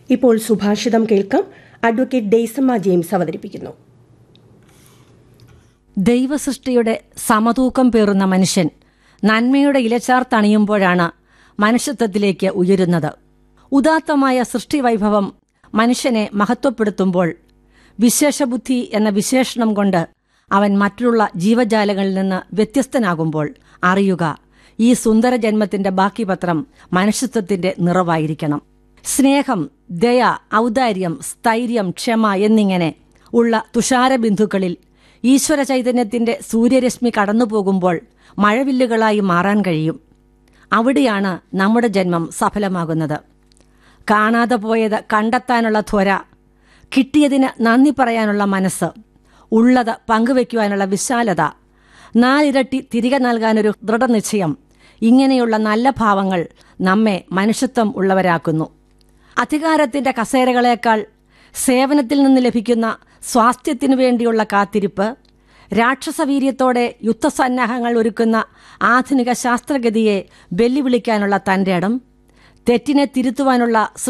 ഇപ്പോൾ സുഭാഷിതം കേൾക്കാം അഡ്വക്കേറ്റ് ഡെയ്സമ്മ ജെയിംസ് അവതരിപ്പിക്കുന്നു ദൈവസൃഷ്ടിയുടെ സമതൂക്കം പേറുന്ന മനുഷ്യൻ നന്മയുടെ ഇലച്ചാർ തണിയുമ്പോഴാണ് മനുഷ്യത്വത്തിലേക്ക് ഉയരുന്നത് ഉദാത്തമായ സൃഷ്ടിവൈഭവം മനുഷ്യനെ മഹത്വപ്പെടുത്തുമ്പോൾ വിശേഷബുദ്ധി എന്ന വിശേഷണം കൊണ്ട് അവൻ മറ്റുള്ള ജീവജാലങ്ങളിൽ നിന്ന് വ്യത്യസ്തനാകുമ്പോൾ അറിയുക ഈ സുന്ദര ജന്മത്തിന്റെ ബാക്കി പത്രം മനുഷ്യത്വത്തിന്റെ നിറവായിരിക്കണം സ്നേഹം ദയ ഔദാര്യം സ്ഥൈര്യം ക്ഷമ എന്നിങ്ങനെ ഉള്ള തുഷാരബിന്ദുക്കളിൽ ഈശ്വര ചൈതന്യത്തിന്റെ സൂര്യരശ്മി കടന്നുപോകുമ്പോൾ മഴവില്ലുകളായി മാറാൻ കഴിയും അവിടെയാണ് നമ്മുടെ ജന്മം സഫലമാകുന്നത് കാണാതെ പോയത് കണ്ടെത്താനുള്ള ത്വര കിട്ടിയതിന് നന്ദി പറയാനുള്ള മനസ്സ് ഉള്ളത് പങ്കുവയ്ക്കുവാനുള്ള വിശാലത നാലിരട്ടി തിരികെ നൽകാനൊരു ദൃഢനിശ്ചയം ഇങ്ങനെയുള്ള നല്ല ഭാവങ്ങൾ നമ്മെ മനുഷ്യത്വം ഉള്ളവരാക്കുന്നു അധികാരത്തിന്റെ കസേരകളേക്കാൾ സേവനത്തിൽ നിന്ന് ലഭിക്കുന്ന സ്വാസ്ഥ്യത്തിനു വേണ്ടിയുള്ള കാത്തിരിപ്പ് രാക്ഷസവീര്യത്തോടെ യുദ്ധസന്നാഹങ്ങൾ ഒരുക്കുന്ന ആധുനിക ശാസ്ത്രഗതിയെ വെല്ലുവിളിക്കാനുള്ള തന്റെ ഇടം തെറ്റിനെ തിരുത്തുവാനുള്ള